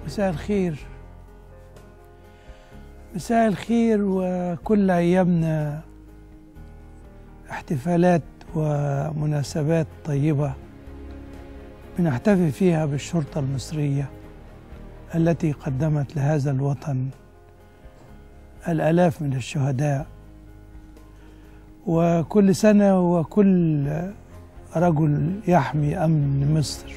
مساء الخير مساء الخير وكل أيامنا احتفالات ومناسبات طيبة بنحتفي فيها بالشرطة المصرية التي قدمت لهذا الوطن الآلاف من الشهداء وكل سنة وكل رجل يحمي أمن مصر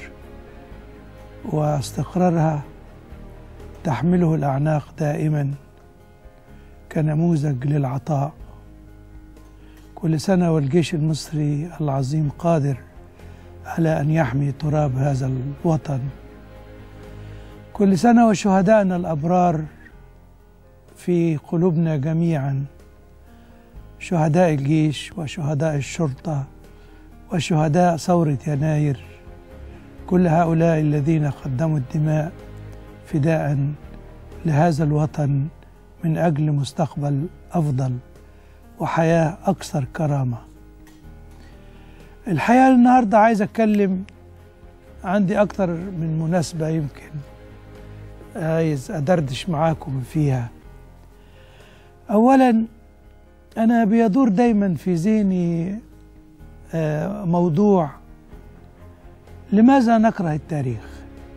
واستقرارها تحمله الأعناق دائما كنموذج للعطاء كل سنة والجيش المصري العظيم قادر على أن يحمي تراب هذا الوطن كل سنة وشهدائنا الأبرار في قلوبنا جميعا شهداء الجيش وشهداء الشرطة وشهداء ثورة يناير كل هؤلاء الذين قدموا الدماء فداء لهذا الوطن من أجل مستقبل أفضل وحياة أكثر كرامة الحقيقة النهاردة عايز أتكلم عندي أكتر من مناسبة يمكن عايز أدردش معاكم فيها أولا أنا بيدور دايما في ذهني موضوع لماذا نكره التاريخ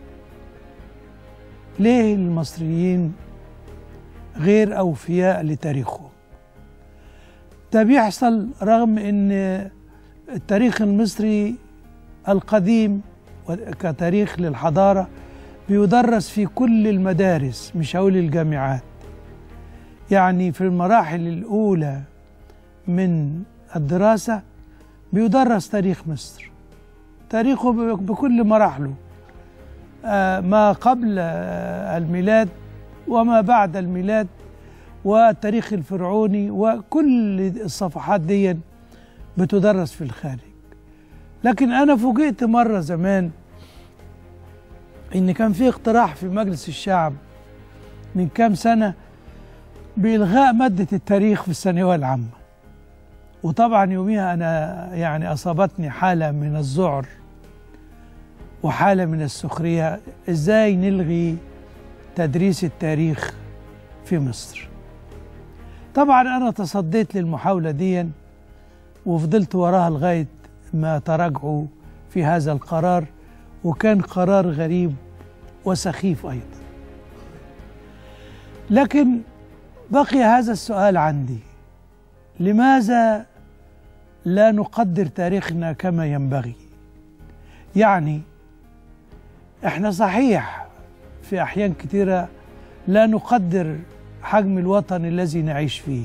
ليه المصريين غير أوفياء لتاريخهم ده بيحصل رغم أن التاريخ المصري القديم كتاريخ للحضارة بيدرس في كل المدارس مش هقول الجامعات يعني في المراحل الأولى من الدراسة بيدرس تاريخ مصر تاريخه بكل مراحله ما قبل الميلاد وما بعد الميلاد والتاريخ الفرعوني وكل الصفحات دي بتدرس في الخارج لكن أنا فوجئت مرة زمان إن كان في اقتراح في مجلس الشعب من كام سنة بإلغاء مادة التاريخ في الثانوية العامة وطبعا يوميها أنا يعني أصابتني حالة من الذعر وحالة من السخرية إزاي نلغي تدريس التاريخ في مصر طبعا أنا تصديت للمحاولة دي وفضلت وراها لغاية ما تراجعوا في هذا القرار وكان قرار غريب وسخيف أيضا لكن بقي هذا السؤال عندي لماذا لا نقدر تاريخنا كما ينبغي يعني احنا صحيح في احيان كثيره لا نقدر حجم الوطن الذي نعيش فيه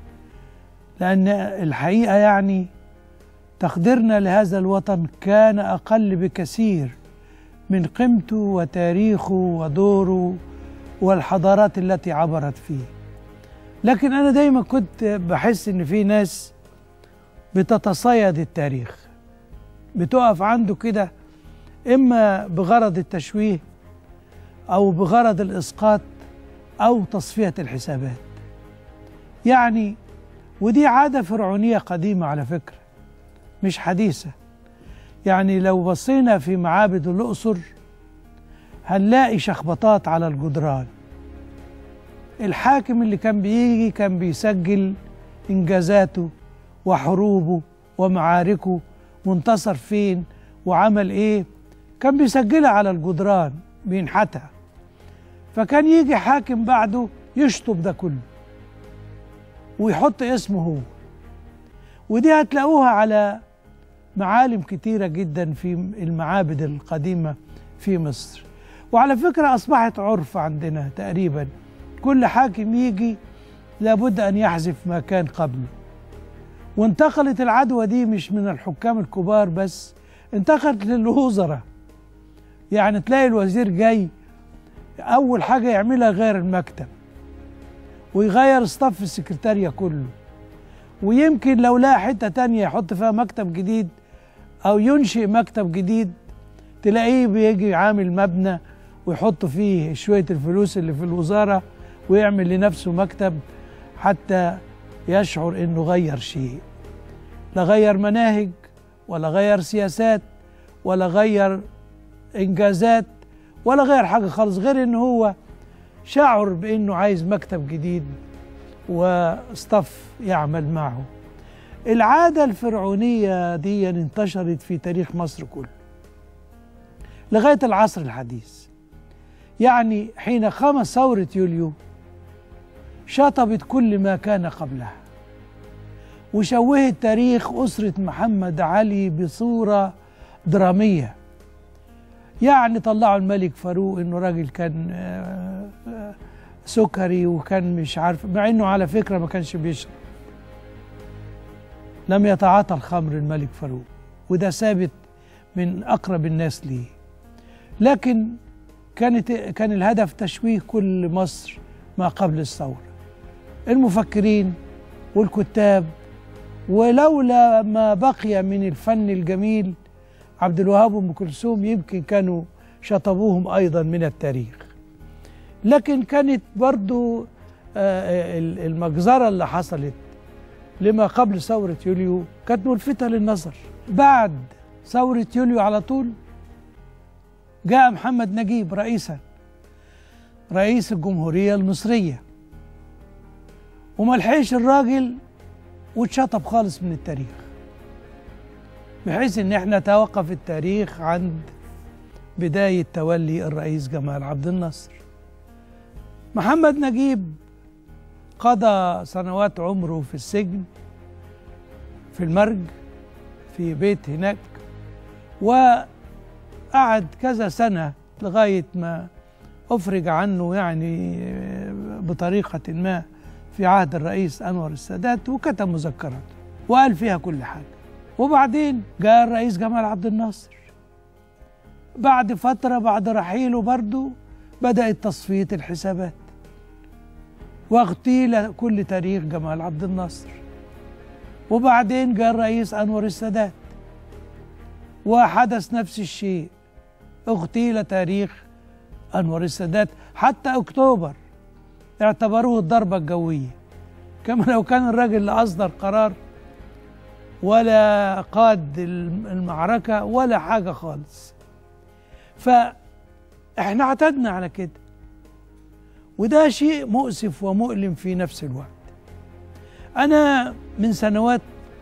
لان الحقيقه يعني تقديرنا لهذا الوطن كان اقل بكثير من قيمته وتاريخه ودوره والحضارات التي عبرت فيه لكن انا دايما كنت بحس ان في ناس بتتصيد التاريخ بتقف عنده كده اما بغرض التشويه او بغرض الاسقاط او تصفيه الحسابات يعني ودي عاده فرعونيه قديمه على فكره مش حديثه يعني لو بصينا في معابد الاقصر هنلاقي شخبطات على الجدران الحاكم اللي كان بيجي كان بيسجل انجازاته وحروبه ومعاركه وانتصر فين وعمل ايه كان بيسجلها على الجدران بينحتها فكان يجي حاكم بعده يشطب ده كله ويحط اسمه هو ودي هتلاقوها على معالم كتيرة جدا في المعابد القديمة في مصر وعلى فكرة أصبحت عرف عندنا تقريبا كل حاكم يجي لابد أن يحذف ما كان قبله وانتقلت العدوى دي مش من الحكام الكبار بس انتقلت للوزراء يعني تلاقي الوزير جاي أول حاجة يعملها غير المكتب ويغير صف السكرتارية كله ويمكن لو لقى حتة تانية يحط فيها مكتب جديد أو ينشئ مكتب جديد تلاقيه بيجي عامل مبنى ويحط فيه شوية الفلوس اللي في الوزارة ويعمل لنفسه مكتب حتى يشعر انه غير شيء لا غير مناهج ولا غير سياسات ولا غير انجازات ولا غير حاجة خالص غير إن هو شعر بإنه عايز مكتب جديد واصطف يعمل معه العادة الفرعونية دي انتشرت في تاريخ مصر كله لغاية العصر الحديث يعني حين قامت ثورة يوليو شطبت كل ما كان قبلها وشوهت تاريخ أسرة محمد علي بصورة درامية يعني طلعوا الملك فاروق انه راجل كان آه، آه، سكري وكان مش عارف مع انه على فكره ما كانش بيشرب لم يتعاطى الخمر الملك فاروق وده ثابت من اقرب الناس ليه لكن كانت كان الهدف تشويه كل مصر ما قبل الثوره المفكرين والكتاب ولولا ما بقي من الفن الجميل عبد الوهاب وام كلثوم يمكن كانوا شطبوهم ايضا من التاريخ لكن كانت برضو آه، المجزره اللي حصلت لما قبل ثوره يوليو كانت ملفته للنظر بعد ثوره يوليو على طول جاء محمد نجيب رئيسا رئيس الجمهوريه المصريه وملحقش الراجل واتشطب خالص من التاريخ بحيث ان احنا توقف التاريخ عند بداية تولي الرئيس جمال عبد الناصر محمد نجيب قضى سنوات عمره في السجن في المرج في بيت هناك وقعد كذا سنة لغاية ما أفرج عنه يعني بطريقة ما في عهد الرئيس أنور السادات وكتب مذكراته وقال فيها كل حاجة وبعدين جاء الرئيس جمال عبد الناصر بعد فترة بعد رحيله برضه بدأت تصفية الحسابات واغتيل كل تاريخ جمال عبد الناصر وبعدين جاء الرئيس أنور السادات وحدث نفس الشيء اغتيل تاريخ أنور السادات حتى أكتوبر اعتبروه الضربة الجوية كما لو كان الراجل اللي أصدر قرار ولا قاد المعركة ولا حاجة خالص فإحنا اعتدنا على كده وده شيء مؤسف ومؤلم في نفس الوقت أنا من سنوات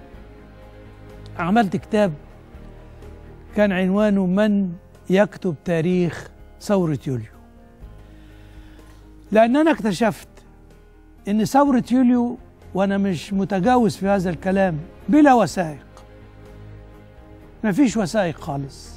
عملت كتاب كان عنوانه من يكتب تاريخ ثورة يوليو لأن أنا اكتشفت إن ثورة يوليو وأنا مش متجاوز في هذا الكلام بلا وثائق ما فيش وثائق خالص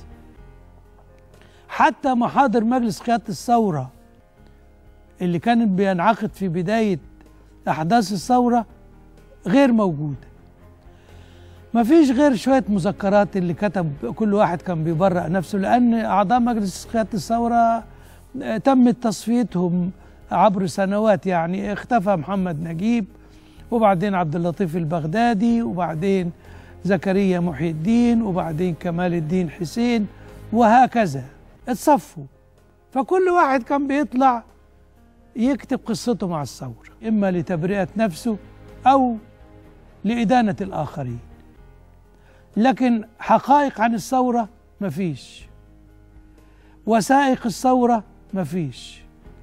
حتى محاضر مجلس قيادة الثورة اللي كان بينعقد في بداية أحداث الثورة غير موجودة ما فيش غير شوية مذكرات اللي كتب كل واحد كان بيبرأ نفسه لأن أعضاء مجلس قيادة الثورة تمت تصفيتهم عبر سنوات يعني اختفى محمد نجيب وبعدين عبد اللطيف البغدادي وبعدين زكريا محي الدين وبعدين كمال الدين حسين وهكذا اتصفوا فكل واحد كان بيطلع يكتب قصته مع الثورة إما لتبرئة نفسه أو لإدانة الآخرين لكن حقائق عن الثورة مفيش وثائق الثورة مفيش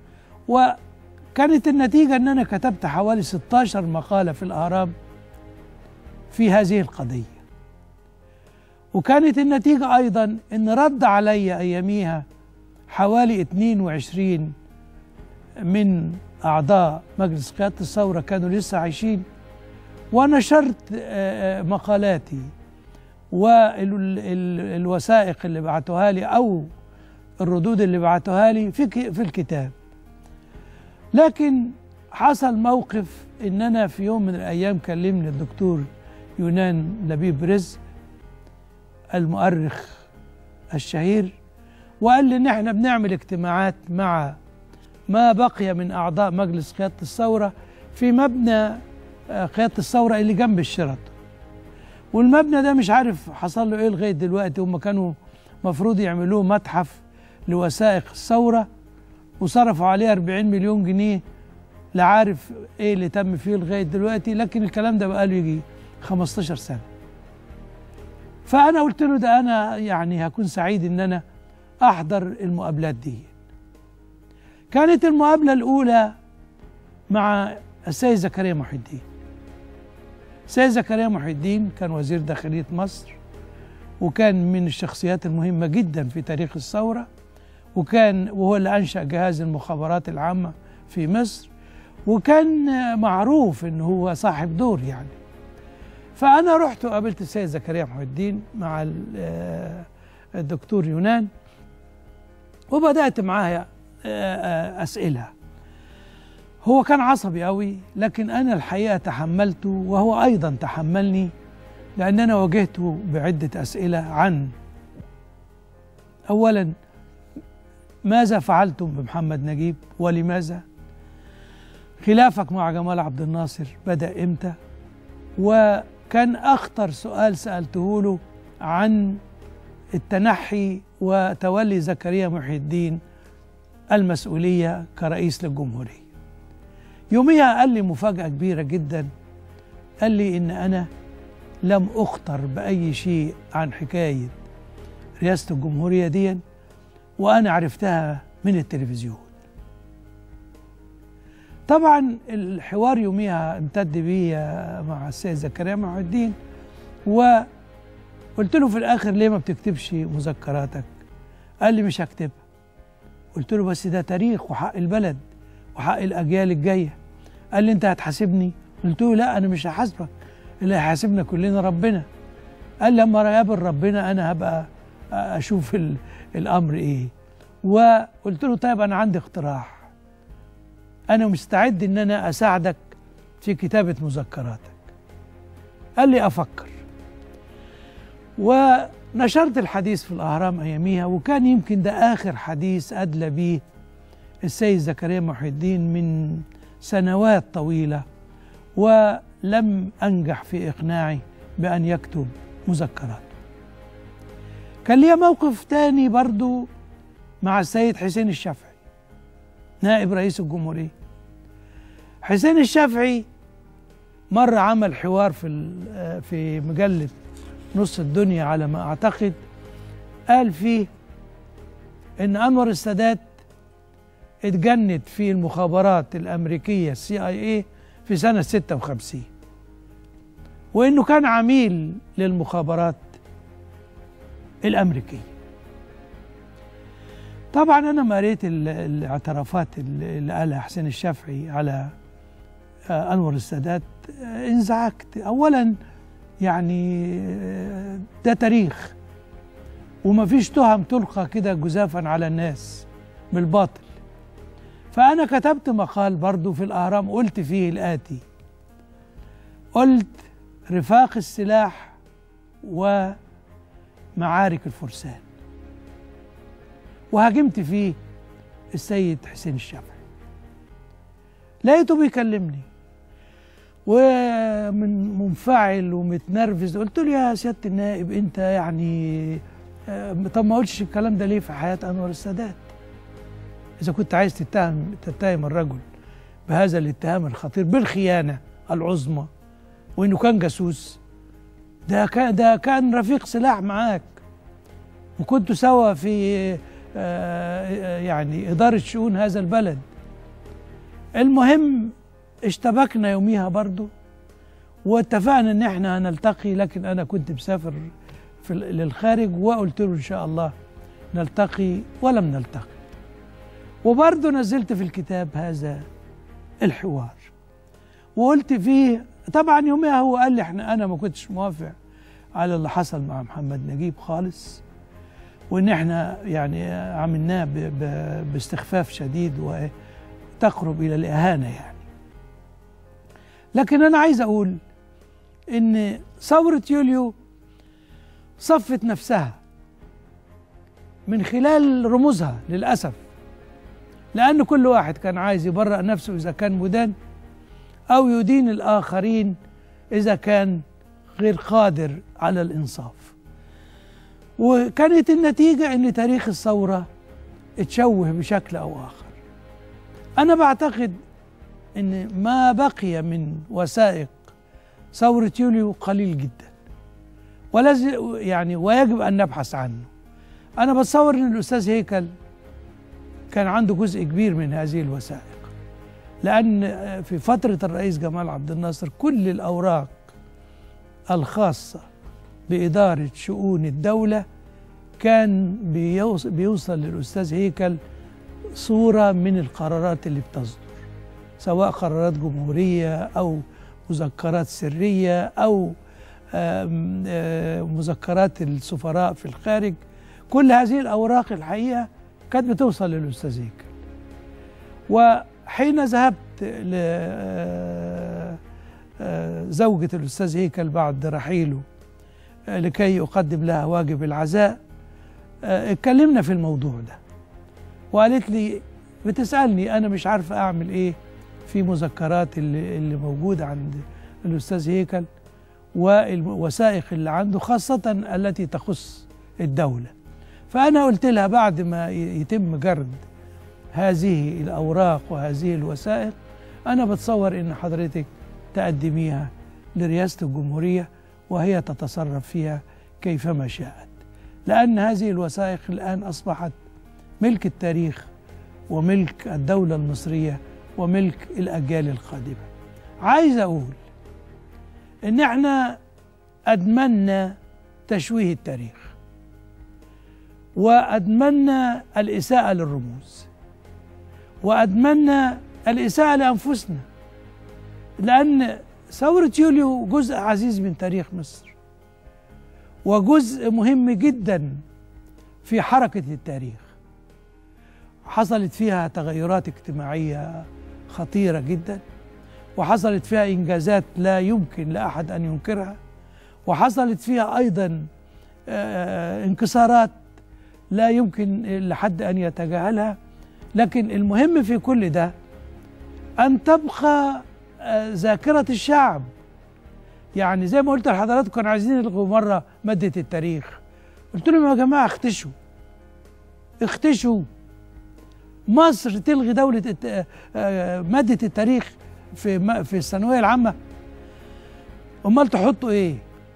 وكانت النتيجة أن أنا كتبت حوالي 16 مقالة في الأهرام في هذه القضية وكانت النتيجة أيضا أن رد علي أياميها حوالي 22 من أعضاء مجلس قيادة الثورة كانوا لسه عايشين ونشرت مقالاتي والوثائق اللي بعتوها لي أو الردود اللي بعتوها لي في في الكتاب لكن حصل موقف ان انا في يوم من الايام كلمني الدكتور يونان لبيب رزق المؤرخ الشهير وقال لي ان احنا بنعمل اجتماعات مع ما بقي من اعضاء مجلس قياده الثوره في مبنى قياده الثوره اللي جنب الشرطه والمبنى ده مش عارف حصل له ايه لغايه دلوقتي هم كانوا مفروض يعملوه متحف لوثائق الثوره وصرفوا عليه 40 مليون جنيه لا عارف ايه اللي تم فيه لغايه دلوقتي لكن الكلام ده بقاله يجي 15 سنه فانا قلت له ده انا يعني هكون سعيد ان انا احضر المقابلات دي كانت المقابلة الأولى مع السيد زكريا محي الدين السيد زكريا محي الدين كان وزير داخلية مصر وكان من الشخصيات المهمة جدا في تاريخ الثورة وكان وهو اللي أنشأ جهاز المخابرات العامة في مصر وكان معروف إن هو صاحب دور يعني فأنا رحت وقابلت السيد زكريا محي الدين مع الدكتور يونان وبدأت معاه أسئلة هو كان عصبي قوي لكن أنا الحقيقة تحملته وهو أيضا تحملني لأن أنا واجهته بعدة أسئلة عن أولا ماذا فعلتم بمحمد نجيب ولماذا خلافك مع جمال عبد الناصر بدأ إمتى وكان أخطر سؤال سألته له عن التنحي وتولي زكريا محي الدين المسؤولية كرئيس للجمهورية يوميها قال لي مفاجأة كبيرة جدا قال لي إن أنا لم أخطر بأي شيء عن حكاية رئاسة الجمهورية دي وأنا عرفتها من التلفزيون طبعا الحوار يوميها امتد بي مع السيد زكريا محي الدين وقلت له في الآخر ليه ما بتكتبش مذكراتك قال لي مش هكتبها قلت له بس ده تاريخ وحق البلد وحق الأجيال الجاية قال لي أنت هتحاسبني قلت له لا أنا مش هحاسبك اللي هيحاسبنا كلنا ربنا قال لما اقابل ربنا أنا هبقى أشوف الأمر إيه وقلت له طيب أنا عندي اقتراح أنا مستعد إن أنا أساعدك في كتابة مذكراتك قال لي أفكر ونشرت الحديث في الأهرام أياميها وكان يمكن ده آخر حديث أدلى به السيد زكريا محي الدين من سنوات طويلة ولم أنجح في إقناعه بأن يكتب مذكراته كان ليا موقف تاني برضو مع السيد حسين الشافعي نائب رئيس الجمهورية حسين الشافعي مرة عمل حوار في في مجلة نص الدنيا على ما أعتقد قال فيه إن أنور السادات اتجند في المخابرات الأمريكية السي اي اي في سنة 56 وإنه كان عميل للمخابرات الأمريكية طبعا أنا ما قريت الاعترافات اللي قالها حسين الشافعي على أنور السادات انزعجت أولا يعني ده تاريخ وما فيش تهم تلقى كده جزافا على الناس بالباطل فأنا كتبت مقال برضو في الأهرام قلت فيه الآتي قلت رفاق السلاح ومعارك الفرسان وهاجمت فيه السيد حسين الشافعي لقيته بيكلمني ومن منفعل ومتنرفز قلت له يا سياده النائب انت يعني طب ما قلتش الكلام ده ليه في حياه انور السادات إذا كنت عايز تتهم تتهم الرجل بهذا الاتهام الخطير بالخيانة العظمى وإنه كان جاسوس ده كان ده كان رفيق سلاح معاك وكنتوا سوا في يعني إدارة شؤون هذا البلد المهم اشتبكنا يوميها برضو واتفقنا ان احنا هنلتقي لكن انا كنت مسافر في للخارج وقلت له ان شاء الله نلتقي ولم نلتقي وبرضه نزلت في الكتاب هذا الحوار وقلت فيه طبعا يوميها هو قال لي احنا انا ما كنتش موافق على اللي حصل مع محمد نجيب خالص وان احنا يعني عملناه باستخفاف شديد وتقرب الى الاهانه يعني لكن انا عايز اقول ان ثوره يوليو صفت نفسها من خلال رموزها للاسف لأن كل واحد كان عايز يبرأ نفسه إذا كان مدان أو يدين الآخرين إذا كان غير قادر على الإنصاف وكانت النتيجة أن تاريخ الثورة اتشوه بشكل أو آخر أنا بعتقد أن ما بقي من وثائق ثورة يوليو قليل جدا ولازم يعني ويجب أن نبحث عنه أنا بتصور أن الأستاذ هيكل كان عنده جزء كبير من هذه الوثائق لأن في فترة الرئيس جمال عبد الناصر كل الأوراق الخاصة بإدارة شؤون الدولة كان بيوصل للأستاذ هيكل صورة من القرارات اللي بتصدر سواء قرارات جمهورية أو مذكرات سرية أو مذكرات السفراء في الخارج كل هذه الأوراق الحقيقة كانت بتوصل للأستاذ هيكل وحين ذهبت لزوجة الأستاذ هيكل بعد رحيله لكي أقدم لها واجب العزاء اتكلمنا في الموضوع ده وقالت لي بتسألني أنا مش عارفة أعمل إيه في مذكرات اللي, اللي موجودة عند الأستاذ هيكل والوثائق اللي عنده خاصة التي تخص الدولة فأنا قلت لها بعد ما يتم جرد هذه الأوراق وهذه الوثائق أنا بتصور إن حضرتك تقدميها لرئاسة الجمهورية وهي تتصرف فيها كيفما شاءت لأن هذه الوثائق الآن أصبحت ملك التاريخ وملك الدولة المصرية وملك الأجيال القادمة عايز أقول إن إحنا أدمنا تشويه التاريخ وأدمنا الإساءة للرموز وأدمنا الإساءة لأنفسنا لأن ثورة يوليو جزء عزيز من تاريخ مصر وجزء مهم جدا في حركة التاريخ حصلت فيها تغيرات اجتماعية خطيرة جدا وحصلت فيها إنجازات لا يمكن لأحد أن ينكرها وحصلت فيها أيضا انكسارات لا يمكن لحد أن يتجاهلها لكن المهم في كل ده أن تبقى ذاكرة الشعب يعني زي ما قلت لحضراتكم كانوا عايزين يلغوا مرة مادة التاريخ قلت لهم يا جماعة اختشوا اختشوا مصر تلغي دولة مادة التاريخ في في الثانوية العامة أمال تحطوا إيه؟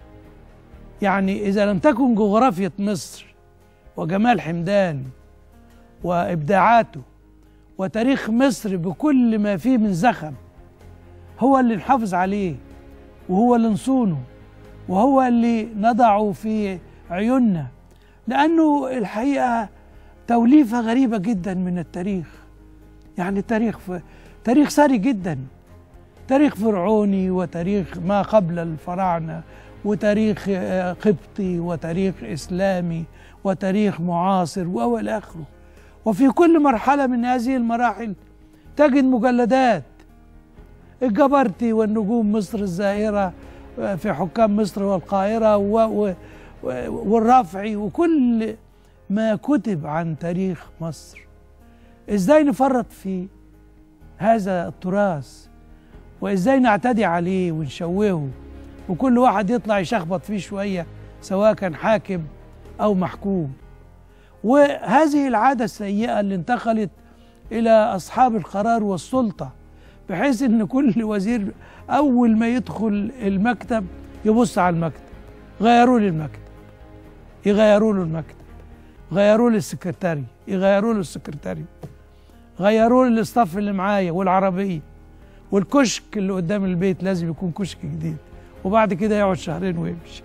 يعني إذا لم تكن جغرافية مصر وجمال حمدان وإبداعاته وتاريخ مصر بكل ما فيه من زخم هو اللي نحافظ عليه وهو اللي نصونه وهو اللي نضعه في عيوننا لأنه الحقيقة توليفة غريبة جدا من التاريخ يعني تاريخ تاريخ ثري جدا تاريخ فرعوني وتاريخ ما قبل الفراعنة وتاريخ قبطي وتاريخ إسلامي وتاريخ معاصر وإلى آخره وفي كل مرحلة من هذه المراحل تجد مجلدات الجبرتي والنجوم مصر الزاهرة في حكام مصر والقاهرة والرافعي وكل ما كتب عن تاريخ مصر ازاي نفرط في هذا التراث وازاي نعتدي عليه ونشوهه وكل واحد يطلع يشخبط فيه شويه سواء كان حاكم او محكوم وهذه العاده السيئه اللي انتقلت الى اصحاب القرار والسلطه بحيث ان كل وزير اول ما يدخل المكتب يبص على المكتب غيروا لي المكتب يغيروا له المكتب غيروا لي السكرتاري يغيروا له السكرتاري غيروا لي الاستاف اللي معايا والعربيه والكشك اللي قدام البيت لازم يكون كشك جديد وبعد كده يقعد شهرين ويمشي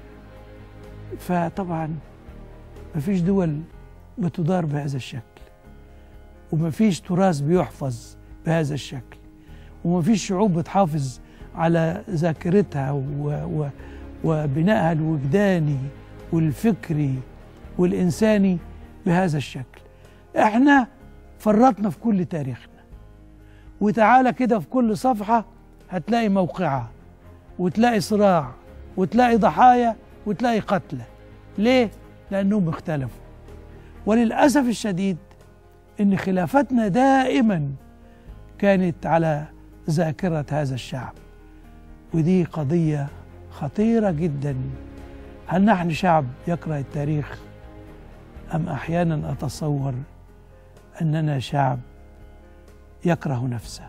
فطبعا مفيش دول بتدار بهذا الشكل ومفيش تراث بيحفظ بهذا الشكل ومفيش شعوب بتحافظ على ذاكرتها و و وبنائها الوجداني والفكري والإنساني بهذا الشكل احنا فرطنا في كل تاريخنا وتعالى كده في كل صفحة هتلاقي موقعة وتلاقي صراع وتلاقي ضحايا وتلاقي قتلى ليه؟ لأنهم اختلفوا وللأسف الشديد إن خلافتنا دائما كانت على ذاكرة هذا الشعب ودي قضية خطيرة جدا هل نحن شعب يقرأ التاريخ أم أحيانا أتصور أننا شعب يكره نفسه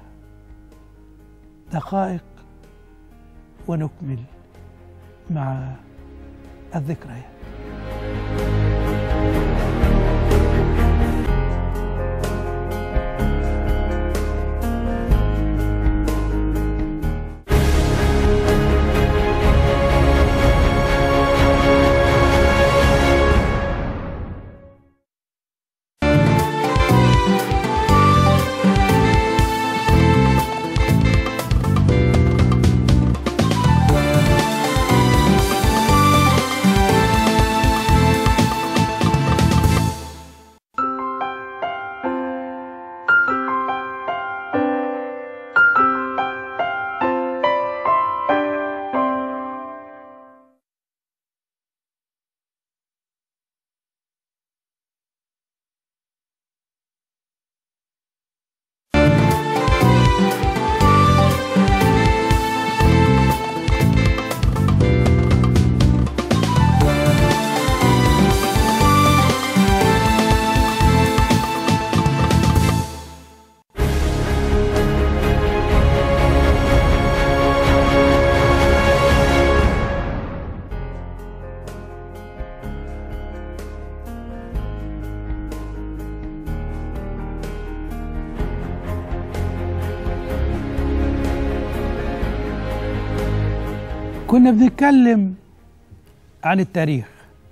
دقائق ونكمل مع الذكريات كنا بنتكلم عن التاريخ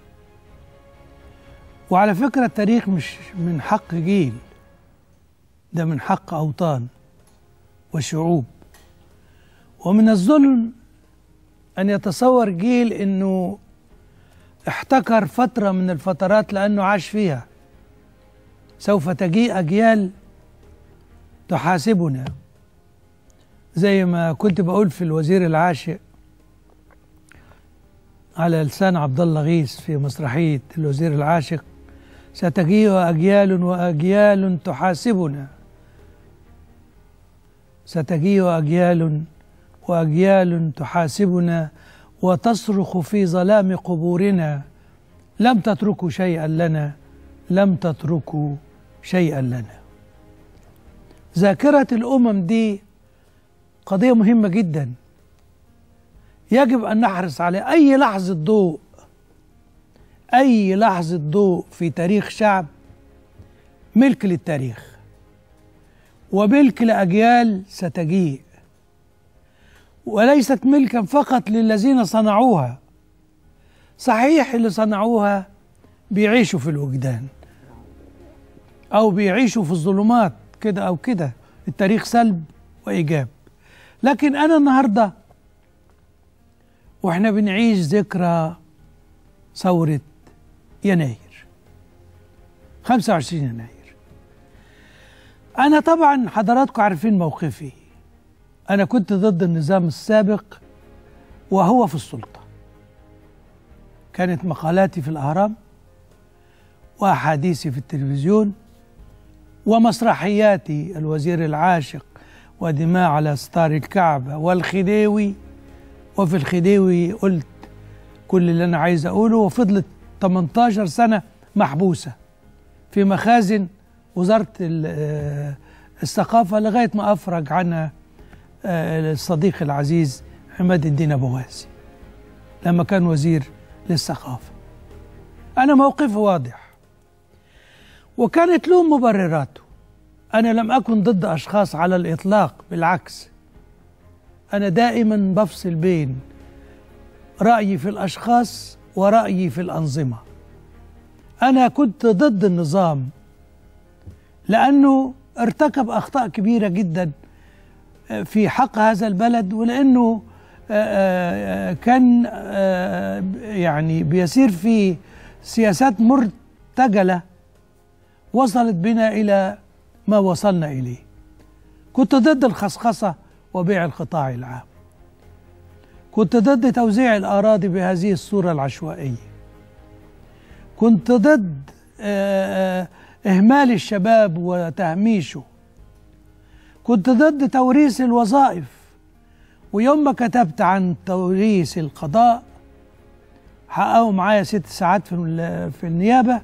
وعلى فكرة التاريخ مش من حق جيل ده من حق أوطان وشعوب ومن الظلم أن يتصور جيل أنه احتكر فترة من الفترات لأنه عاش فيها سوف تجيء أجيال تحاسبنا زي ما كنت بقول في الوزير العاشق على لسان عبد الله غيث في مسرحية الوزير العاشق ستجيء أجيال وأجيال تحاسبنا ستجيء أجيال وأجيال تحاسبنا وتصرخ في ظلام قبورنا لم تتركوا شيئا لنا لم تتركوا شيئا لنا ذاكرة الأمم دي قضية مهمة جدا يجب أن نحرص على أي لحظة ضوء أي لحظة ضوء في تاريخ شعب ملك للتاريخ وملك لأجيال ستجيء وليست ملكا فقط للذين صنعوها صحيح اللي صنعوها بيعيشوا في الوجدان أو بيعيشوا في الظلمات كده أو كده التاريخ سلب وإيجاب لكن أنا النهاردة وإحنا بنعيش ذكرى ثورة يناير 25 يناير أنا طبعا حضراتكم عارفين موقفي أنا كنت ضد النظام السابق وهو في السلطة كانت مقالاتي في الأهرام وأحاديثي في التلفزيون ومسرحياتي الوزير العاشق ودماء على ستار الكعبة والخديوي وفي الخديوي قلت كل اللي أنا عايز أقوله وفضلت 18 سنة محبوسة في مخازن وزارة الثقافة لغاية ما أفرج عنها الصديق العزيز عماد الدين أبو غازي لما كان وزير للثقافة أنا موقفي واضح وكانت له مبرراته أنا لم أكن ضد أشخاص على الإطلاق بالعكس أنا دائما بفصل بين رأيي في الأشخاص ورأيي في الأنظمة أنا كنت ضد النظام لأنه ارتكب أخطاء كبيرة جدا في حق هذا البلد ولأنه كان يعني بيسير في سياسات مرتجلة وصلت بنا إلى ما وصلنا إليه كنت ضد الخصخصة وبيع القطاع العام كنت ضد توزيع الأراضي بهذه الصورة العشوائية كنت ضد إهمال الشباب وتهميشه كنت ضد توريث الوظائف ويوم ما كتبت عن توريث القضاء حققوا معايا ست ساعات في في النيابة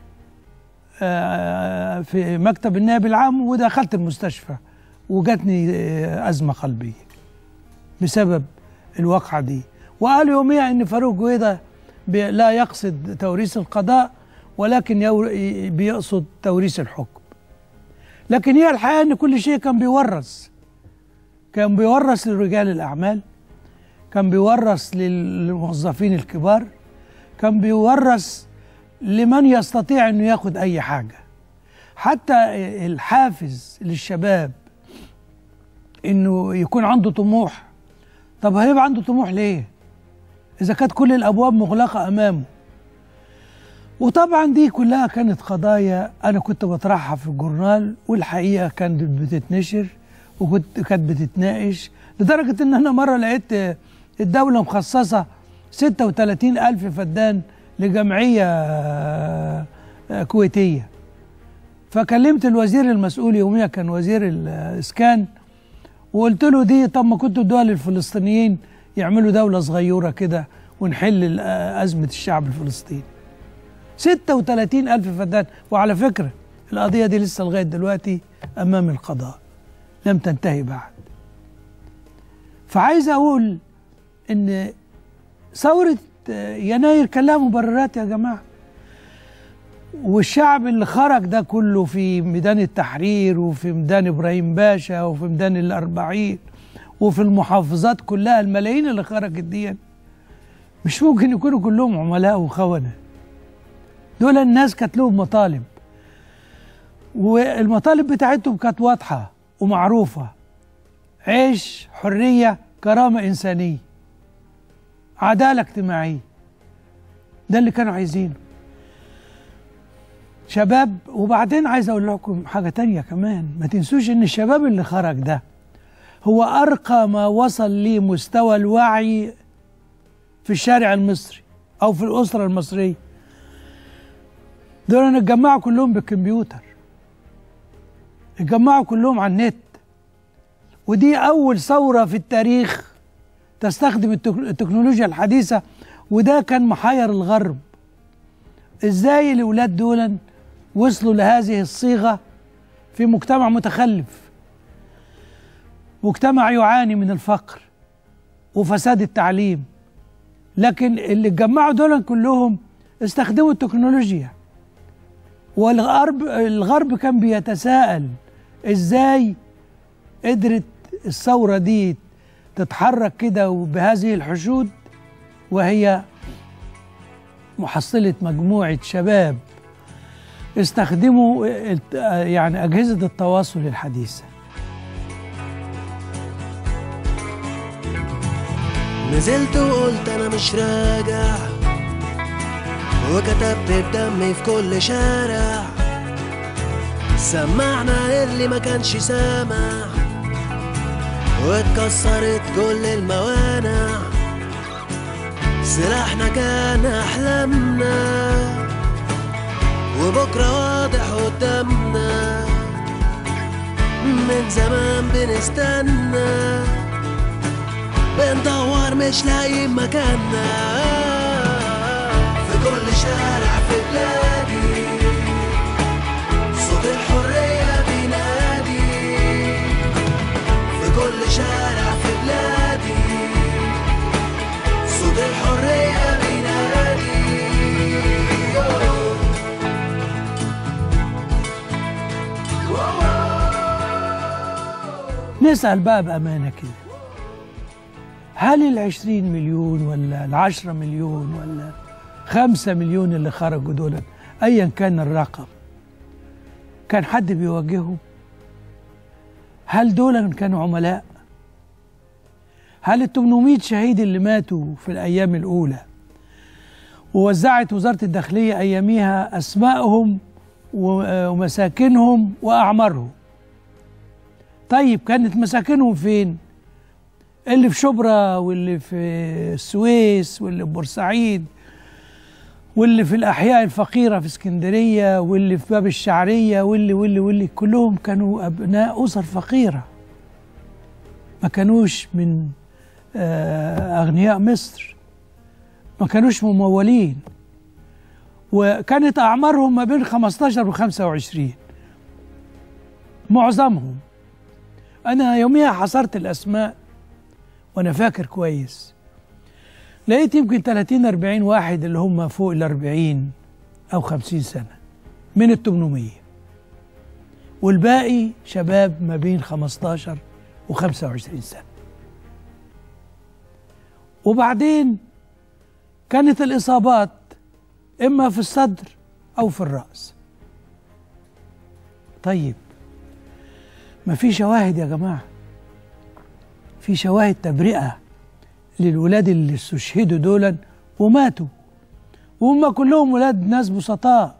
في مكتب النائب العام ودخلت المستشفى وجاتني أزمة قلبية بسبب الواقعة دي وقالوا يوميها إن فاروق جويدة لا يقصد توريث القضاء ولكن بيقصد توريث الحكم لكن هي الحقيقة إن كل شيء كان بيورث كان بيورث لرجال الأعمال كان بيورث للموظفين الكبار كان بيورث لمن يستطيع انه ياخد اي حاجه حتى الحافز للشباب انه يكون عنده طموح طب هيبقى عنده طموح ليه اذا كانت كل الابواب مغلقه امامه وطبعا دي كلها كانت قضايا انا كنت بطرحها في الجورنال والحقيقه كانت بتتنشر وكنت كانت بتتناقش لدرجه ان انا مره لقيت الدوله مخصصه 36 الف فدان لجمعية كويتية فكلمت الوزير المسؤول يوميها كان وزير الإسكان وقلت له دي طب ما كنتوا الدول الفلسطينيين يعملوا دولة صغيرة كده ونحل أزمة الشعب الفلسطيني 36 ألف فدان وعلى فكرة القضية دي لسه لغاية دلوقتي أمام القضاء لم تنتهي بعد فعايز أقول إن ثورة يناير كان لها مبررات يا جماعه والشعب اللي خرج ده كله في ميدان التحرير وفي ميدان ابراهيم باشا وفي ميدان الاربعين وفي المحافظات كلها الملايين اللي خرجت دي مش ممكن يكونوا كلهم عملاء وخونة دول الناس كانت لهم مطالب والمطالب بتاعتهم كانت واضحة ومعروفة عيش حرية كرامة إنسانية عدالة اجتماعية ده اللي كانوا عايزينه شباب وبعدين عايز اقول لكم حاجه تانية كمان ما تنسوش ان الشباب اللي خرج ده هو ارقى ما وصل ليه مستوى الوعي في الشارع المصري او في الاسره المصريه دول اتجمعوا كلهم بالكمبيوتر اتجمعوا كلهم على النت ودي اول ثوره في التاريخ تستخدم التكنولوجيا الحديثه وده كان محير الغرب ازاي الاولاد دول وصلوا لهذه الصيغه في مجتمع متخلف مجتمع يعاني من الفقر وفساد التعليم لكن اللي اتجمعوا دول كلهم استخدموا التكنولوجيا والغرب الغرب كان بيتساءل ازاي قدرت الثوره دي تتحرك كده بهذه الحشود وهي محصلة مجموعة شباب استخدموا يعني أجهزة التواصل الحديثة نزلت وقلت أنا مش راجع وكتبت بدمي في كل شارع سمعنا اللي ما كانش سامع واتكسرت كل الموانع سلاحنا كان أحلامنا وبكرة واضح قدامنا من زمان بنستنى بندور مش لاقيين مكاننا في كل شارع في بلادي صوت الحرية بينادي في كل شارع في بلادي صوت الحرية بينادي نسأل بقى بأمانة كده هل العشرين مليون ولا العشرة مليون ولا خمسة مليون اللي خرجوا دول أيا كان الرقم كان حد بيواجههم هل دول كانوا عملاء هل ال 800 شهيد اللي ماتوا في الأيام الأولى ووزعت وزارة الداخلية أياميها أسمائهم ومساكنهم وأعمارهم طيب كانت مساكنهم فين؟ اللي في شبرا واللي في السويس واللي في بورسعيد واللي في الأحياء الفقيرة في اسكندرية واللي في باب الشعرية واللي واللي واللي كلهم كانوا أبناء أسر فقيرة ما كانوش من أغنياء مصر ما كانوش ممولين وكانت أعمارهم ما بين 15 و 25 معظمهم أنا يوميها حصرت الأسماء وأنا فاكر كويس لقيت يمكن 30 40 واحد اللي هم فوق ال 40 أو 50 سنة من ال 800 والباقي شباب ما بين 15 و 25 سنة وبعدين كانت الإصابات إما في الصدر أو في الرأس طيب ما في شواهد يا جماعة في شواهد تبرئة للولاد اللي استشهدوا دولا وماتوا وهم كلهم ولاد ناس بسطاء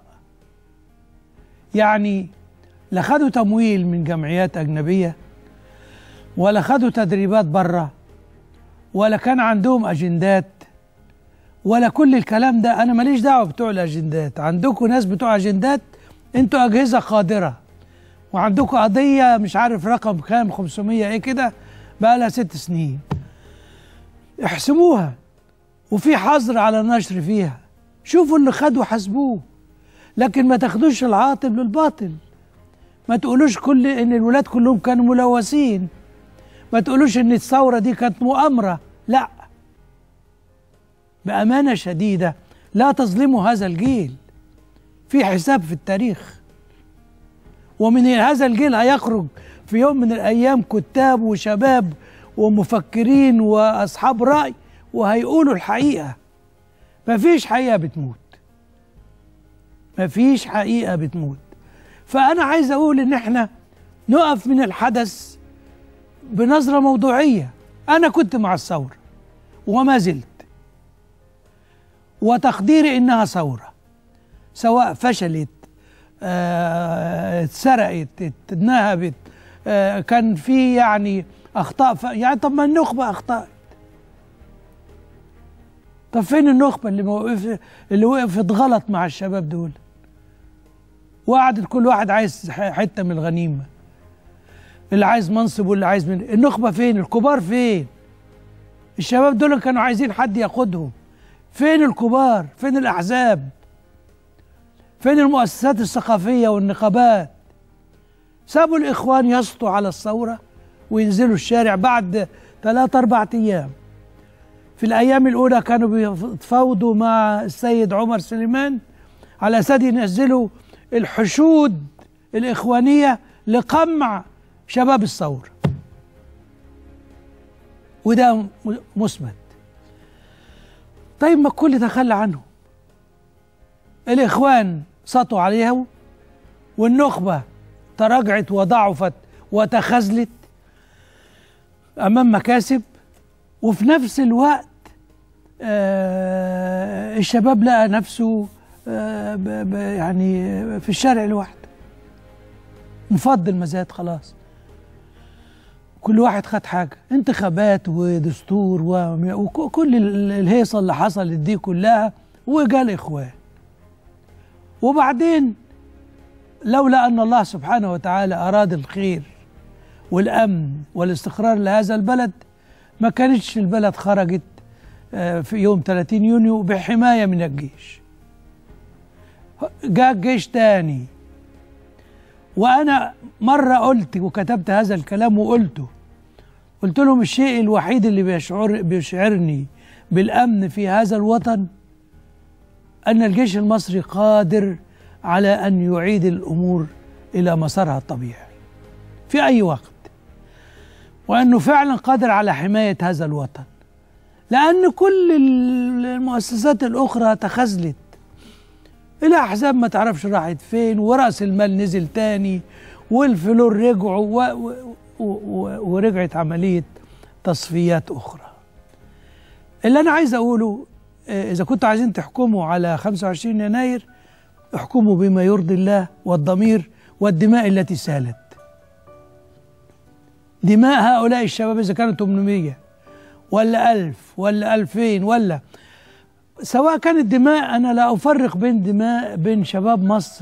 يعني لا خدوا تمويل من جمعيات أجنبية ولا خدوا تدريبات بره ولا كان عندهم أجندات ولا كل الكلام ده أنا ماليش دعوة بتوع الأجندات عندكم ناس بتوع أجندات أنتوا أجهزة قادرة وعندكم قضية مش عارف رقم كام 500 إيه كده بقى لها ست سنين احسموها وفي حظر على النشر فيها شوفوا اللي خدوا حاسبوه لكن ما تاخدوش العاطل للباطل ما تقولوش كل ان الولاد كلهم كانوا ملوثين ما تقولوش ان الثوره دي كانت مؤامره لا بامانه شديده لا تظلموا هذا الجيل في حساب في التاريخ ومن هذا الجيل هيخرج في يوم من الايام كتاب وشباب ومفكرين واصحاب راي وهيقولوا الحقيقه مفيش حقيقه بتموت مفيش حقيقه بتموت فانا عايز اقول ان احنا نقف من الحدث بنظره موضوعيه انا كنت مع الثوره وما زلت وتقديري انها ثوره سواء فشلت آه، اتسرقت اتنهبت آه، كان في يعني اخطاء ف... يعني طب ما النخبه اخطات طب فين النخبه اللي موقف اللي وقفت غلط مع الشباب دول وقعدت كل واحد عايز ح- حته من الغنيمه اللي عايز منصب واللي عايز من النخبه فين الكبار فين الشباب دول كانوا عايزين حد ياخدهم فين الكبار فين الاحزاب فين المؤسسات الثقافيه والنقابات سابوا الاخوان يسطوا على الثوره وينزلوا الشارع بعد ثلاث اربع ايام في الايام الاولى كانوا بيتفاوضوا مع السيد عمر سليمان على اساس ينزلوا الحشود الاخوانيه لقمع شباب الثوره وده م- مثبت طيب ما الكل تخلى عنه الاخوان سطوا عليها والنخبه تراجعت وضعفت وتخاذلت امام مكاسب وفي نفس الوقت آه الشباب لقى نفسه آه ب ب يعني في الشارع لوحده انفض المزاد خلاص كل واحد خد حاجة انتخابات ودستور و- وكل ال- الهيصة اللي حصلت دي كلها وجال إخوان وبعدين لولا أن الله سبحانه وتعالى أراد الخير والأمن والاستقرار لهذا البلد ما كانتش البلد خرجت آه، في يوم 30 يونيو بحماية من الجيش جاء الجيش تاني وأنا مرة قلت وكتبت هذا الكلام وقلته قلت لهم الشيء الوحيد اللي بيشعر بيشعرني بالأمن في هذا الوطن أن الجيش المصري قادر على أن يعيد الأمور إلى مسارها الطبيعي في أي وقت وأنه فعلا قادر على حماية هذا الوطن لأن كل المؤسسات الأخرى تخاذلت الأحزاب ما تعرفش راحت فين ورأس المال نزل تاني والفلور رجعوا و... و... و... ورجعت عملية تصفيات أخرى اللي أنا عايز أقوله آه، إذا كنتوا عايزين تحكموا على 25 يناير احكموا بما يرضي الله والضمير والدماء التي سالت دماء هؤلاء الشباب إذا كانوا 800 ولا 1000 ولا 2000 ولا سواء كانت دماء أنا لا أفرق بين دماء بين شباب مصر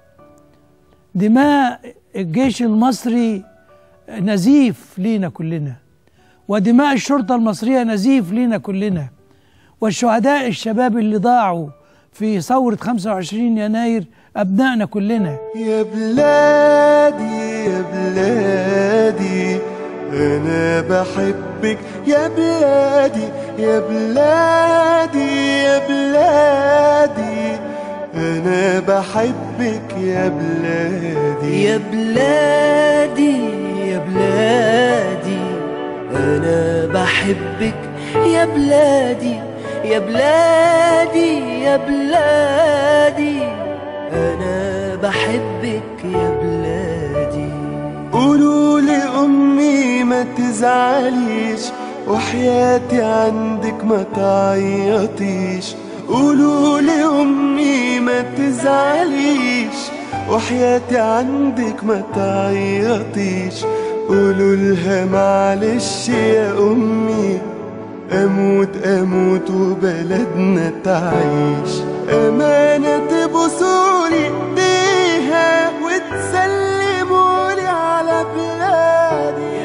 دماء الجيش المصري نزيف لينا كلنا ودماء الشرطة المصرية نزيف لينا كلنا والشهداء الشباب اللي ضاعوا في ثورة 25 يناير أبنائنا كلنا يا بلادي يا بلادي أنا بحبك يا بلادي يا بلادي يا بلادي أنا بحبك يا بلادي يا بلادي يا بلادي أنا بحبك يا بلادي يا بلادي يا بلادي أنا بحبك يا بلادي قولوا لأمي ما تزعليش وحياتي عندك ما تعيطيش قولوا لأمي ما تزعليش وحياتي عندك ما تعيطيش قولوا لها معلش يا أمي أموت أموت وبلدنا تعيش أمانة تبوسولي إيديها وتسلمولي على بلادي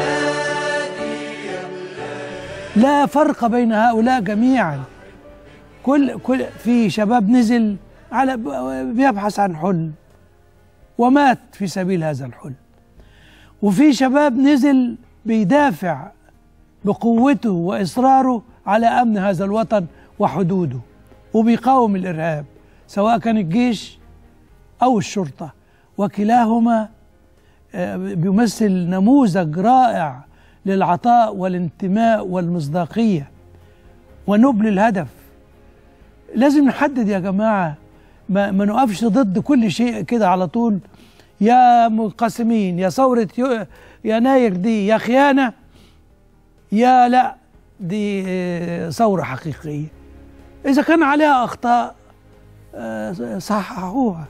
لا فرق بين هؤلاء جميعا كل كل في شباب نزل على بيبحث عن حلم ومات في سبيل هذا الحلم وفي شباب نزل بيدافع بقوته واصراره على امن هذا الوطن وحدوده وبيقاوم الارهاب سواء كان الجيش او الشرطه وكلاهما آه، بيمثل نموذج رائع للعطاء والانتماء والمصداقية ونبل الهدف لازم نحدد يا جماعة ما, ما نقفش ضد كل شيء كده على طول يا منقسمين يا ثورة يو- يناير دي يا خيانة يا لا دي آه، ثورة حقيقية إذا كان عليها أخطاء آه، صححوها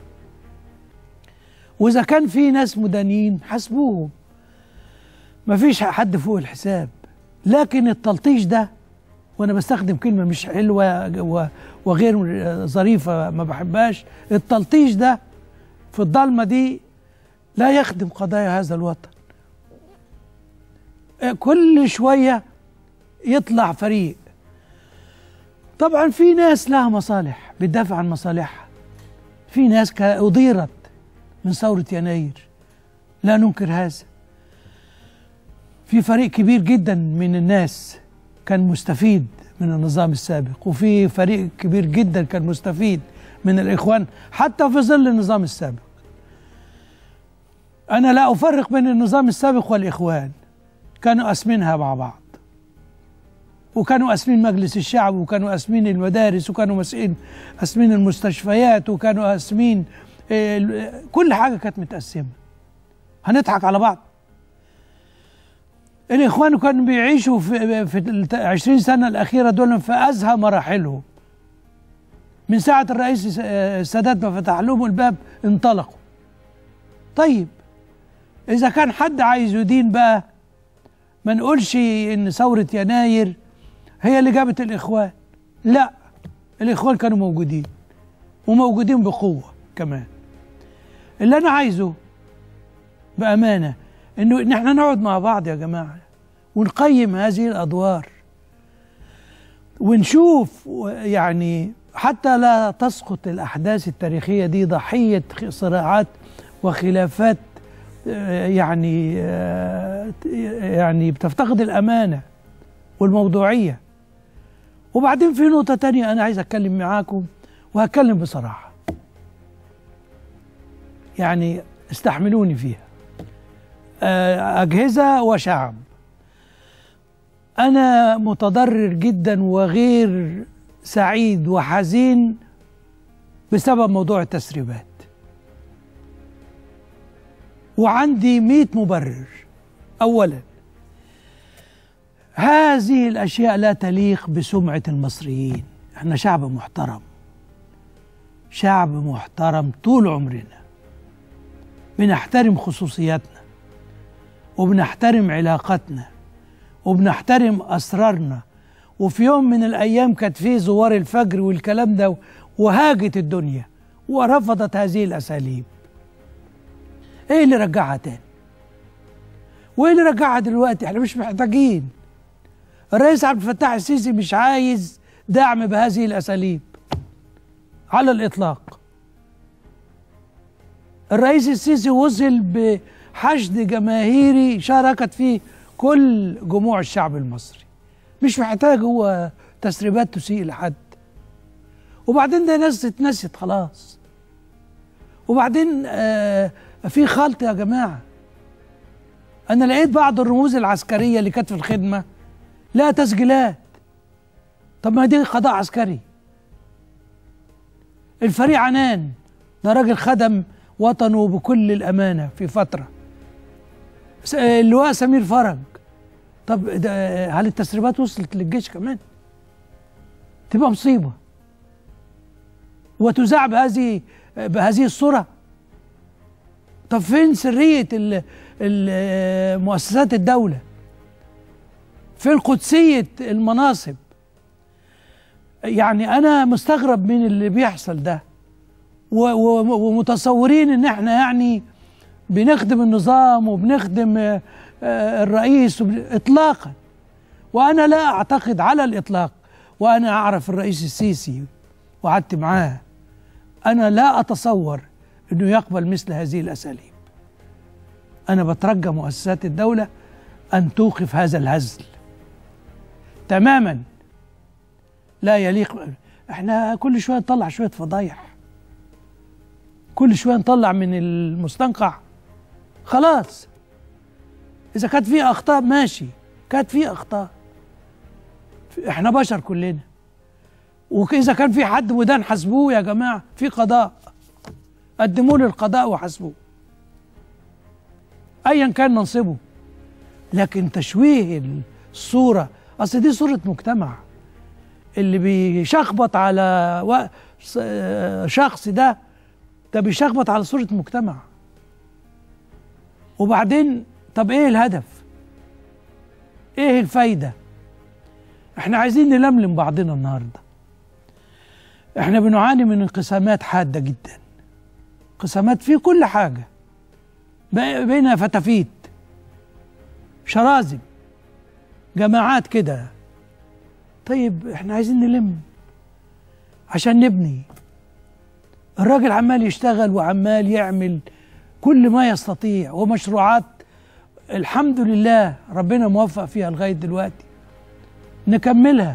وإذا كان في ناس مدانين حاسبوهم مفيش حد فوق الحساب لكن التلطيش ده وانا بستخدم كلمه مش حلوه و- وغير ظريفه ما بحبهاش التلطيش ده في الضلمه دي لا يخدم قضايا هذا الوطن كل شويه يطلع فريق طبعا في ناس لها مصالح بتدافع عن مصالحها في ناس كا- أضيرت من ثورة يناير لا ننكر هذا في فريق كبير جدا من الناس كان مستفيد من النظام السابق وفي فريق كبير جدا كان مستفيد من الإخوان حتى في ظل النظام السابق أنا لا أفرق بين النظام السابق والإخوان كانوا قاسمينها مع بعض وكانوا قاسمين مجلس الشعب وكانوا قاسمين المدارس وكانوا مسئين قاسمين المستشفيات وكانوا قاسمين آه، ال- كل حاجة كانت متقسمة هنضحك على بعض الإخوان كانوا بيعيشوا في في ال 20 سنة الأخيرة دول في أزهى مراحلهم من ساعة الرئيس آه، السادات ما فتح لهم الباب انطلقوا طيب إذا كان حد عايز يدين بقى ما نقولش إن ثورة يناير هي اللي جابت الإخوان لا الإخوان كانوا موجودين وموجودين بقوة كمان اللي أنا عايزه بأمانة إنه إن إحنا نقعد مع بعض يا جماعة ونقيم هذه الأدوار ونشوف و- يعني حتى لا تسقط الأحداث التاريخية دي ضحية خ- صراعات وخلافات آه، يعني آه، يعني بتفتقد الأمانة والموضوعية وبعدين في نقطة تانية أنا عايز أتكلم معاكم وهتكلم بصراحة يعني استحملوني فيها آه، أجهزة وشعب أنا متضرر جدا وغير سعيد وحزين بسبب موضوع التسريبات وعندي مئة مبرر أولا هذه الأشياء لا تليق بسمعة المصريين احنا شعب محترم شعب محترم طول عمرنا بنحترم خصوصياتنا وبنحترم علاقاتنا وبنحترم أسرارنا وفي يوم من الأيام كانت في زوار الفجر والكلام ده وهاجت الدنيا ورفضت هذه الأساليب ايه اللي رجعها تاني وايه اللي رجعها دلوقتي احنا مش محتاجين الرئيس عبد الفتاح السيسي مش عايز دعم بهذه الاساليب على الاطلاق الرئيس السيسي وصل بحشد جماهيري شاركت فيه كل جموع الشعب المصري مش محتاج هو تسريبات تسيء لحد وبعدين ده ناس اتنست خلاص وبعدين آه في خلط يا جماعه انا لقيت بعض الرموز العسكريه اللي كانت في الخدمه لها تسجيلات طب ما دي قضاء عسكري الفريق عنان ده راجل خدم وطنه بكل الامانه في فتره س- اللواء سمير فرج طب ده هل التسريبات وصلت للجيش كمان تبقى مصيبه وتذاع بهذه بهذه الصوره طب فين سريه ال- ال- مؤسسات الدوله فين قدسيه المناصب يعني انا مستغرب من اللي بيحصل ده و- و- ومتصورين ان احنا يعني بنخدم النظام وبنخدم آه، آه، الرئيس وبن- اطلاقا وانا لا اعتقد على الاطلاق وانا اعرف الرئيس السيسي وقعدت معاه انا لا اتصور انه يقبل مثل هذه الاساليب انا بترجى مؤسسات الدوله ان توقف هذا الهزل تماما لا يليق احنا كل شويه نطلع شويه فضايح كل شويه نطلع من المستنقع خلاص اذا كانت في اخطاء ماشي كانت في اخطاء احنا بشر كلنا واذا كان في حد مدان حاسبوه يا جماعه في قضاء قدموا له القضاء وحاسبوه ايا كان منصبه لكن تشويه الصوره اصل دي صوره مجتمع اللي بيشخبط على و... س- شخص ده ده بيشخبط على صوره مجتمع وبعدين طب ايه الهدف ايه الفايده احنا عايزين نلملم بعضنا النهارده احنا بنعاني من انقسامات حاده جدا انقسامات في كل حاجه بق- بين فتافيت شرازم جماعات كده طيب احنا عايزين نلم عشان نبني الراجل عمال يشتغل وعمال يعمل كل ما يستطيع ومشروعات الحمد لله ربنا موفق فيها لغايه دلوقتي نكملها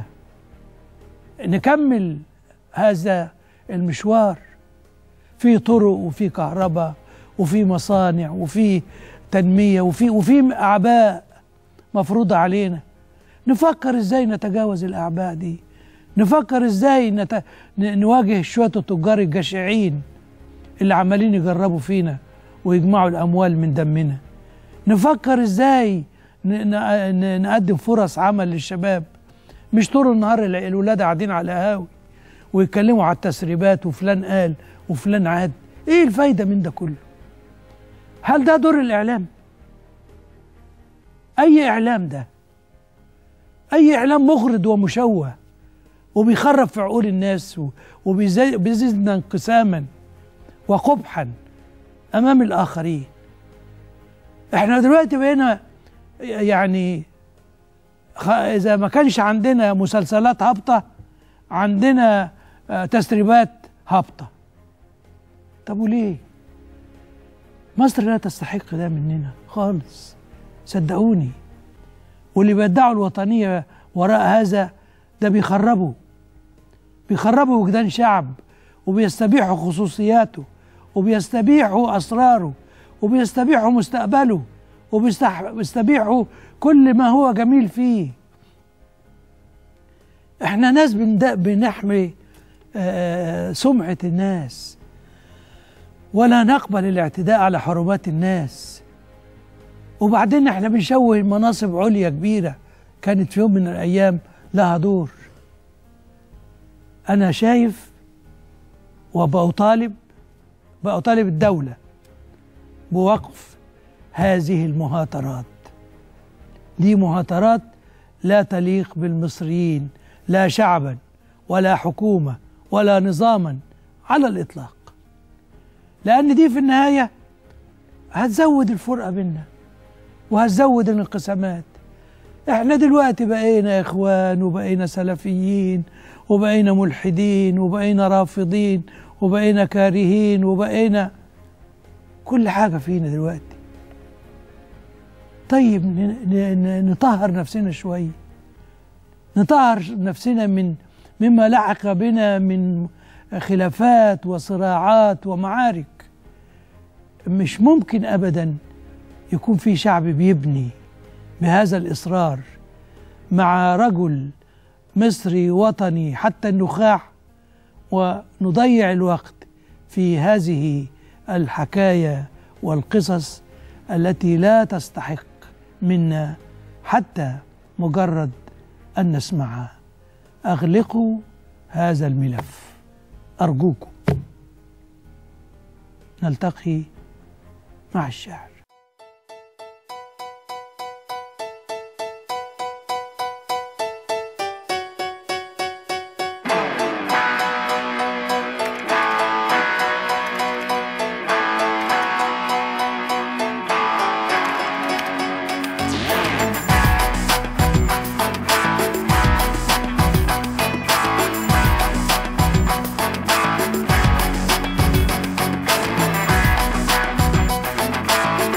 نكمل هذا المشوار في طرق وفي كهرباء وفي مصانع وفي تنميه وفي وفي اعباء مفروضه علينا نفكر ازاي نتجاوز الاعباء دي نفكر ازاي نت... ن- نواجه شويه التجار الجشعين اللي عمالين يجربوا فينا ويجمعوا الاموال من دمنا نفكر ازاي ن... ن... ن... نقدم فرص عمل للشباب مش طول النهار ال- الولاد قاعدين على القهاوي ويتكلموا على التسريبات وفلان قال وفلان عاد ايه الفايده من ده كله هل ده دور الاعلام اي اعلام ده اي اعلام مغرض ومشوه وبيخرب في عقول الناس و- وبيزي- وبيزيدنا انقساما وقبحا امام الاخرين احنا دلوقتي بقينا يعني خ- اذا ما كانش عندنا مسلسلات هابطه عندنا آه، تسريبات هابطه طب وليه مصر لا تستحق ده مننا خالص صدقوني واللي بيدعوا الوطنيه وراء هذا ده بيخربوا بيخربوا وجدان شعب وبيستبيحوا خصوصياته وبيستبيحوا اسراره وبيستبيحوا مستقبله وبيستبيحوا كل ما هو جميل فيه احنا ناس بند- بنحمي آه، سمعة الناس ولا نقبل الاعتداء على حرمات الناس وبعدين احنا بنشوه مناصب عليا كبيرة كانت في يوم من الأيام لها دور أنا شايف وبأطالب بأطالب الدولة بوقف هذه المهاترات دي مهاترات لا تليق بالمصريين لا شعبا ولا حكومة ولا نظاما على الإطلاق لأن دي في النهاية هتزود الفرقة بينا وهتزود الانقسامات احنا دلوقتي بقينا اخوان وبقينا سلفيين وبقينا ملحدين وبقينا رافضين وبقينا كارهين وبقينا كل حاجة فينا دلوقتي طيب ن- ن- ن- نطهر نفسنا شوية نطهر نفسنا من مما لحق بنا من خلافات وصراعات ومعارك مش ممكن أبدا يكون في شعب بيبني بهذا الإصرار مع رجل مصري وطني حتى النخاع ونضيع الوقت في هذه الحكايا والقصص التي لا تستحق منا حتى مجرد أن نسمعها أغلقوا هذا الملف أرجوكم نلتقي مع الشاعر Thank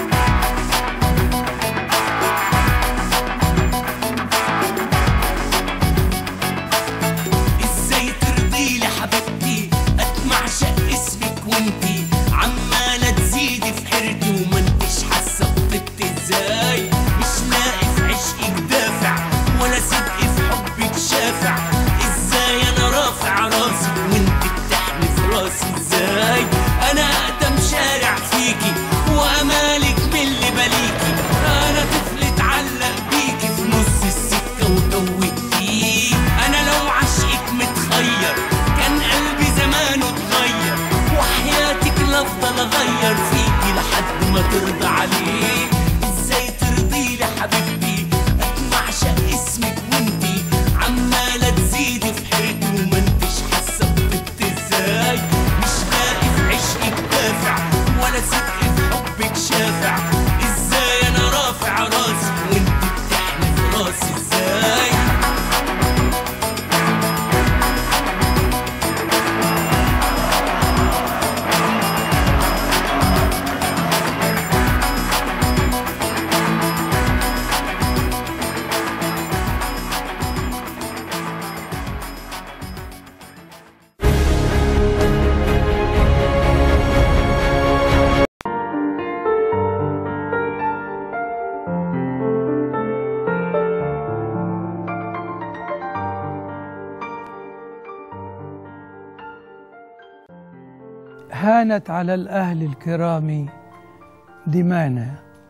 هانت على الأهل الكرام دمانا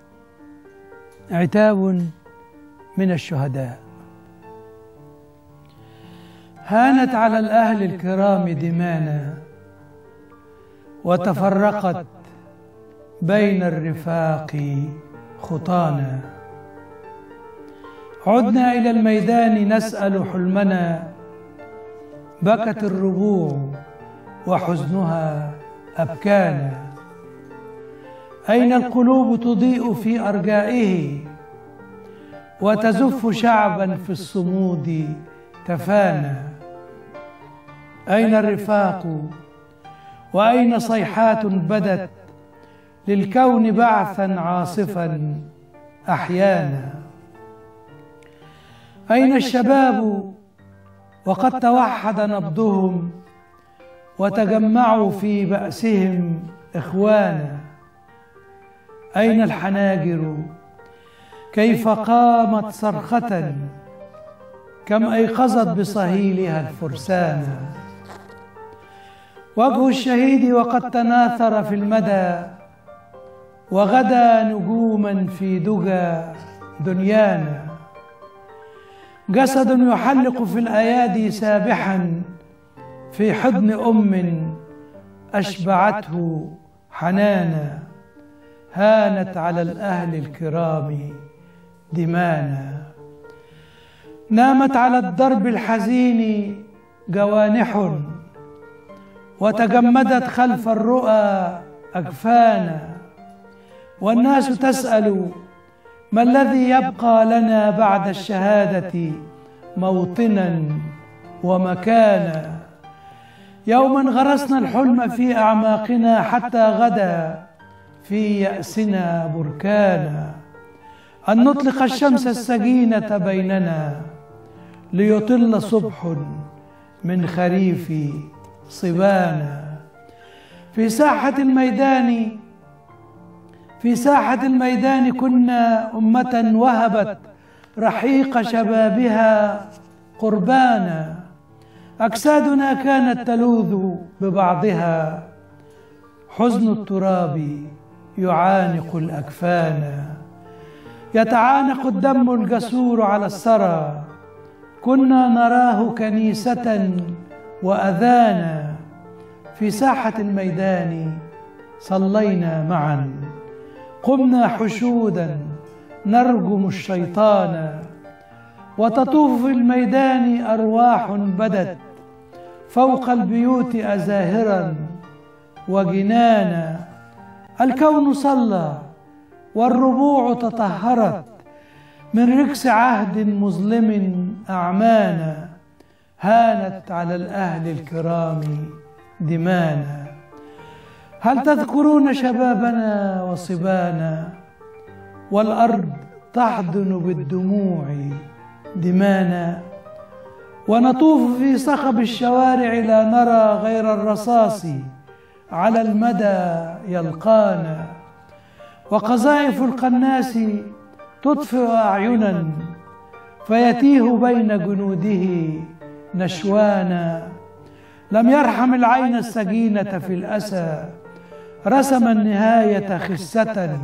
عتاب من الشهداء هانت على الأهل الكرام دمانا وتفرقت بين الرفاق خطانا عدنا إلى الميدان نسأل حلمنا بكت الربوع وحزنها أبكانا أين القلوب تضيء في أرجائه وتزف شعبا في الصمود تفانى أين الرفاق وأين صيحات بدت للكون بعثا عاصفا أحيانا أين الشباب وقد توحد نبضهم وتجمعوا في بأسهم إخوانا أين الحناجر كيف قامت صرخة كم أيقظت بصهيلها الفرسان وجه الشهيد وقد تناثر في المدى وغدا نجوما في دجى دنيانا جسد يحلق في الأيادي سابحا في حضن أم أشبعته حنانا هانت على الأهل الكرام دمانا نامت على الدرب الحزين جوانح وتجمدت خلف الرؤى أجفانا والناس تسأل ما الذي يبقى لنا بعد الشهادة موطنا ومكانا يوما غرسنا الحلم في أعماقنا حتى غدا في يأسنا بركانا أن نطلق الشمس السجينة بيننا ليطل صبح من خريف صبانا في ساحة الميدان في ساحة الميدان كنا أمة وهبت رحيق شبابها قربانا أجسادنا كانت تلوذ ببعضها حزن التراب يعانق الأكفان يتعانق الدم الجسور على الثرى كنا نراه كنيسة وأذانا في ساحة الميدان صلينا معا قمنا حشودا نرجم الشيطان وتطوف في الميدان أرواح بدت فوق البيوت أزاهرا وجنانا الكون صلى والربوع تطهرت من ركس عهد مظلم أعمانا هانت على الأهل الكرام دمانا هل تذكرون شبابنا وصبانا والأرض تحضن بالدموع دمانا ونطوف في صخب الشوارع لا نرى غير الرصاص على المدى يلقانا وقذائف القناس تطفئ أعينا فيتيه بين جنوده نشوانا لم يرحم العين السجينة في الأسى رسم النهاية خسة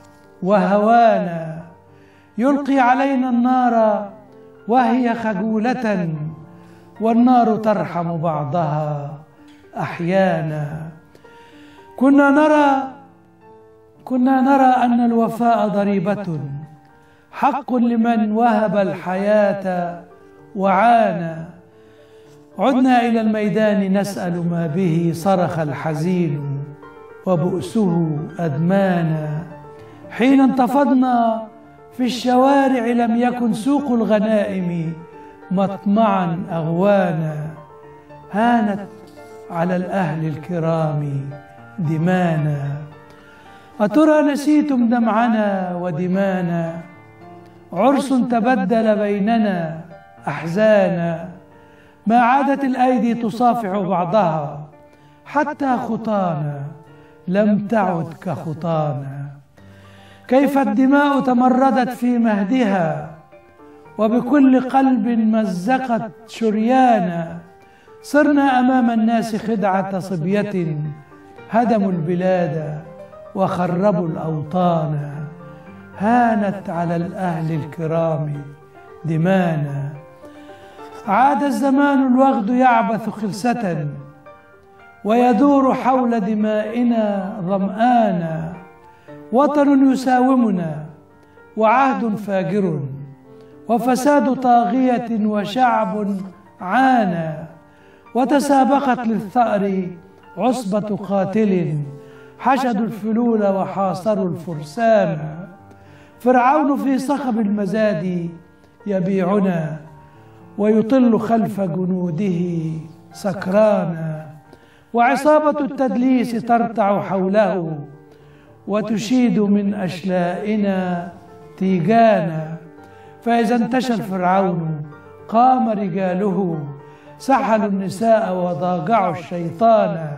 وهوانا يلقي علينا النار وهي خجولة والنار ترحم بعضها أحيانا كنا نرى كنا نرى أن الوفاء ضريبة حق لمن وهب الحياة وعانى عدنا إلى الميدان نسأل ما به صرخ الحزين وبؤسه أدمانا حين انتفضنا في الشوارع لم يكن سوق الغنائم مطمعا أغوانا هانت على الأهل الكرام دمانا أترى نسيتم دمعنا ودمانا عرس تبدل بيننا أحزانا ما عادت الأيدي تصافح بعضها حتى خطانا لم تعد كخطانا كيف الدماء تمردت في مهدها وبكل قلب مزقت شريانا صرنا أمام الناس خدعة صبية هدموا البلاد وخربوا الأوطان هانت على الأهل الكرام دمانا عاد الزمان الوغد يعبث خلسة ويدور حول دمائنا ظمآنا وطن يساومنا وعهد فاجر وفساد طاغية وشعب عانى وتسابقت للثأر عصبة قاتل حشدوا الفلول وحاصروا الفرسان فرعون في صخب المزاد يبيعنا ويطل خلف جنوده سكرانا وعصابة التدليس ترتع حوله وتشيد من أشلائنا تيجانا فإذا انتشى الفرعون قام رجاله سحلوا النساء وضاجعوا الشيطان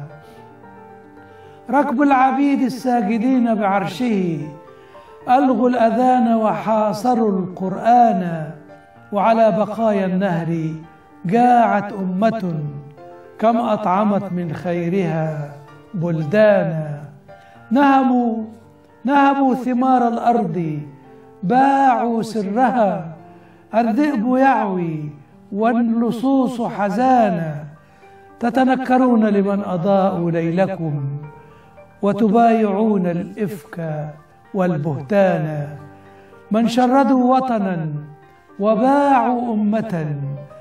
ركب العبيد الساجدين بعرشه ألغوا الأذان وحاصروا القرآن وعلى بقايا النهر جاعت أمة كم أطعمت من خيرها بلدانا نهبوا نهبوا ثمار الأرض باعوا سرها الذئب يعوي واللصوص حزانا تتنكرون لمن أضاءوا ليلكم وتبايعون الإفك والبهتان من شردوا وطنا وباعوا أمة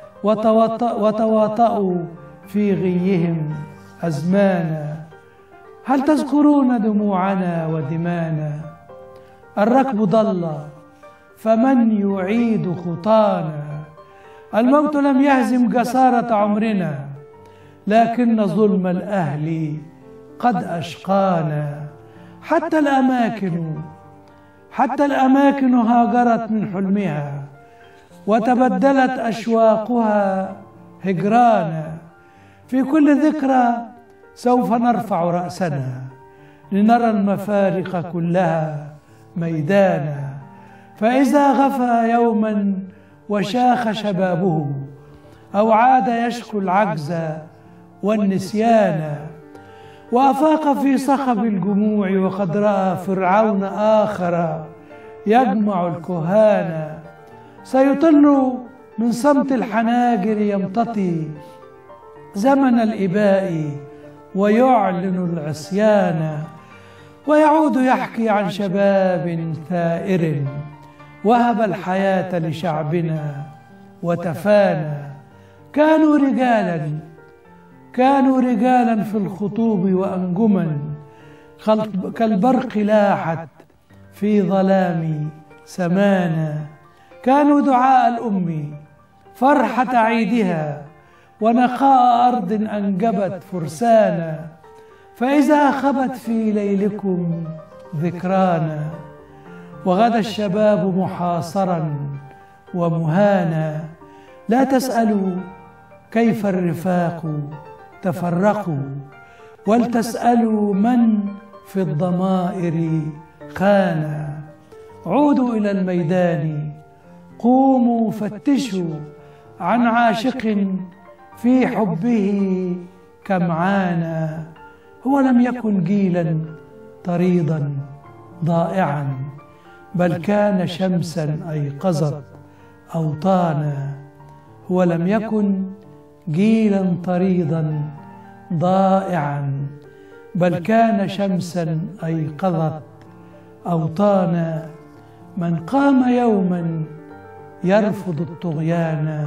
وتواطؤوا في غيهم أزمانا هل تذكرون دموعنا ودمانا الركب ضل فمن يعيد خطانا الموت لم يهزم جسارة عمرنا لكن ظلم الأهل قد أشقانا حتى الأماكن حتى الأماكن هاجرت من حلمها وتبدلت أشواقها هجرانا في كل ذكرى سوف نرفع رأسنا لنرى المفارق كلها ميدانا فإذا غفى يوما وشاخ شبابه أو عاد يشكو العجز والنسيان وافاق في صخب الجموع وقد راى فرعون اخر يجمع الكهان سيطل من صمت الحناجر يمتطي زمن الاباء ويعلن العصيان ويعود يحكي عن شباب ثائر وهب الحياه لشعبنا وتفانى كانوا رجالا كانوا رجالا في الخطوب وأنجما كالبرق لاحت في ظلام سمانا كانوا دعاء الأم فرحة عيدها ونقاء أرض أنجبت فرسانا فإذا خبت في ليلكم ذكرانا وغدا الشباب محاصرا ومهانا لا تسألوا كيف الرفاق تفرقوا ولتسألوا من في الضمائر خان عودوا إلى الميدان قوموا فتشوا عن عاشق في حبه كم عانى هو لم يكن جيلا طريدا ضائعا بل كان شمسا أيقظت أوطانا هو لم يكن جيلا طريدا ضائعا بل كان شمسا ايقظت اوطانا من قام يوما يرفض الطغيان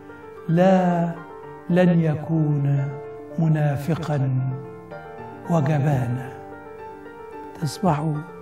لا لن يكون منافقا وجبانا تصبحوا